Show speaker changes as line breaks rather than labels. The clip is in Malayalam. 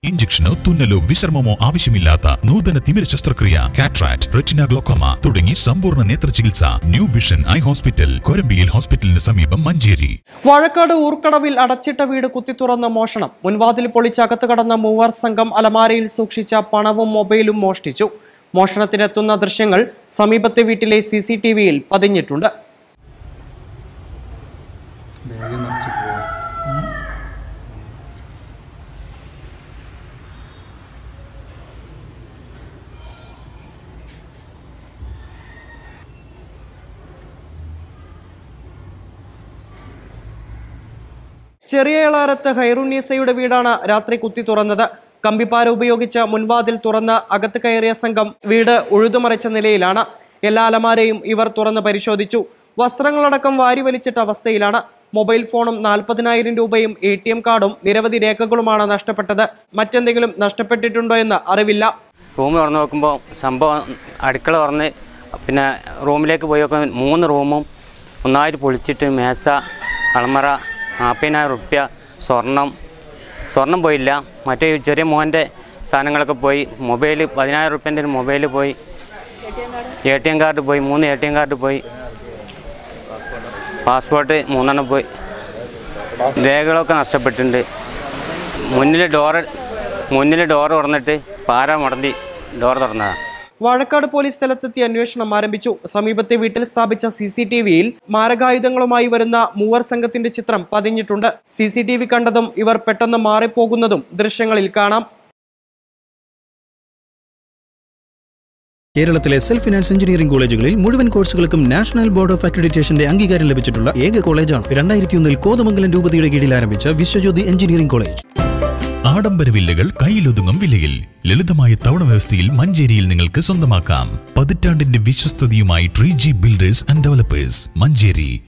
ഇഞ്ചക്ഷനോ തുന്നലോ വിശ്രമമോ ആവശ്യമില്ലാത്ത നൂതന തിമിര ശസ്ത്രക്രിയ കാട്രാക്ട് റെറ്റിന ഗ്ലോക്കോമ തുടങ്ങി സമ്പൂർണ്ണ നേത്ര ചികിത്സ ന്യൂ വിഷൻ ഐ ഹോസ്പിറ്റൽ കൊരമ്പിയിൽ ഹോസ്പിറ്റലിന് സമീപം മഞ്ചേരി
വാഴക്കാട് ഊർക്കടവിൽ അടച്ചിട്ട വീട് കുത്തിത്തുറന്ന മോഷണം മുൻവാതിൽ പൊളിച്ച് അകത്ത് കടന്ന മൂവർ സംഘം അലമാരയിൽ സൂക്ഷിച്ച പണവും മൊബൈലും മോഷ്ടിച്ചു മോഷണത്തിനെത്തുന്ന ദൃശ്യങ്ങൾ സമീപത്തെ വീട്ടിലെ സി സി ടി വിയിൽ പതിഞ്ഞിട്ടുണ്ട്
ബാഗ് നിറച്ച് പോവാം
ചെറിയ ഇളാരത്ത് ഹൈറുന്നീസയുടെ വീടാണ് രാത്രി കുത്തി തുറന്നത് കമ്പിപ്പാര ഉപയോഗിച്ച് മുൻവാതിൽ തുറന്ന് അകത്ത് കയറിയ സംഘം വീട് ഉഴുതുമറിച്ച നിലയിലാണ് എല്ലാ അലമാരയും ഇവർ തുറന്ന് പരിശോധിച്ചു വസ്ത്രങ്ങളടക്കം വാരി വലിച്ചിട്ട അവസ്ഥയിലാണ് മൊബൈൽ ഫോണും നാൽപ്പതിനായിരം രൂപയും എ ടി എം കാർഡും നിരവധി രേഖകളുമാണ് നഷ്ടപ്പെട്ടത് മറ്റെന്തെങ്കിലും നഷ്ടപ്പെട്ടിട്ടുണ്ടോ എന്ന് അറിവില്ല
റൂം തുറന്ന് നോക്കുമ്പോൾ സംഭവം അടുക്കള തുറന്ന് പിന്നെ റൂമിലേക്ക് പോയി നോക്കാൻ മൂന്ന് റൂമും ഒന്നായിട്ട് പൊളിച്ചിട്ട് മേശ അളമറ നാൽപ്പതിനായിരം റുപ്യ സ്വർണം സ്വർണം പോയില്ല മറ്റേ ചെറിയ മോൻ്റെ സാധനങ്ങളൊക്കെ പോയി മൊബൈൽ പതിനായിരം റുപ്യൻ്റെ ഒരു മൊബൈൽ പോയി എ ടി എം കാർഡ് പോയി മൂന്ന് എ ടി എം കാർഡ് പോയി പാസ്പോർട്ട് മൂന്നെണ്ണം പോയി രേഖകളൊക്കെ നഷ്ടപ്പെട്ടിട്ടുണ്ട് മുന്നിൽ ഡോറ് മുന്നിൽ ഡോർ തുറന്നിട്ട് പാര മുടന്തി ഡോർ തുറന്നതാണ്
വാഴക്കാട് പോലീസ് സ്ഥലത്തെത്തി അന്വേഷണം ആരംഭിച്ചു സമീപത്തെ വീട്ടിൽ സ്ഥാപിച്ച സി സി ടി വിയിൽ മാരകായുധങ്ങളുമായി വരുന്ന മൂവർ സംഘത്തിന്റെ ചിത്രം പതിഞ്ഞിട്ടുണ്ട് സി സി ടി വി കണ്ടതും ഇവർ പെട്ടെന്ന് മാറിപ്പോകുന്നതും ദൃശ്യങ്ങളിൽ കാണാം
കേരളത്തിലെ സെൽഫ് ഫിനാൻസ് എഞ്ചിനീയറിംഗ് കോളേജുകളിൽ മുഴുവൻ കോഴ്സുകൾക്കും നാഷണൽ ബോർഡ് ഓഫ് അക്രഡിറ്റേഷന്റെ അംഗീകാരം ലഭിച്ചിട്ടുള്ള ഏക കോളേജാണ് രണ്ടായിരത്തി ഒന്നിൽ കോതമംഗലം രൂപതയുടെ കീഴിൽ ആരംഭിച്ച വിശ്വജ്യോതി എഞ്ചിനീയറിംഗ് കോളേജ്
ആഡംബര വില്ലകൾ കയ്യിലൊതുങ്ങും വിലയിൽ ലളിതമായ തവണ വ്യവസ്ഥയിൽ മഞ്ചേരിയിൽ നിങ്ങൾക്ക് സ്വന്തമാക്കാം പതിറ്റാണ്ടിന്റെ വിശ്വസ്തതയുമായി tree G builders and developers Manjeri